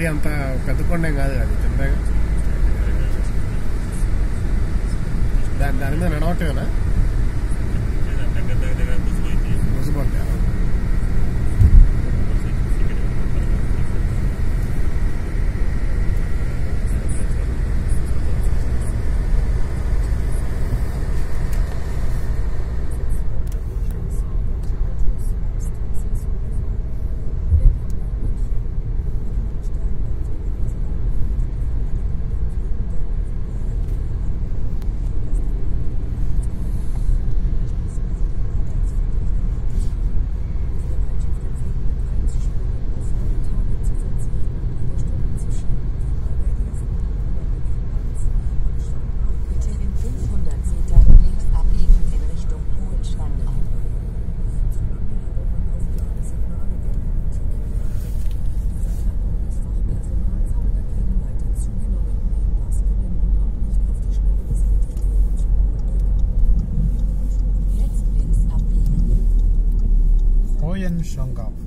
మరీ అంత పెద్ద కొండ ఏం కాదు అది చిన్నగా దాని దాని మీద నడవటమేనా దగ్గర దగ్గర దగ్గర ముసిపోయింది ముసుగుంటే Bitte in 500 Metern links abbiegen in Richtung Hohenschwangau. Jetzt links abbiegen. Hohenschwangau.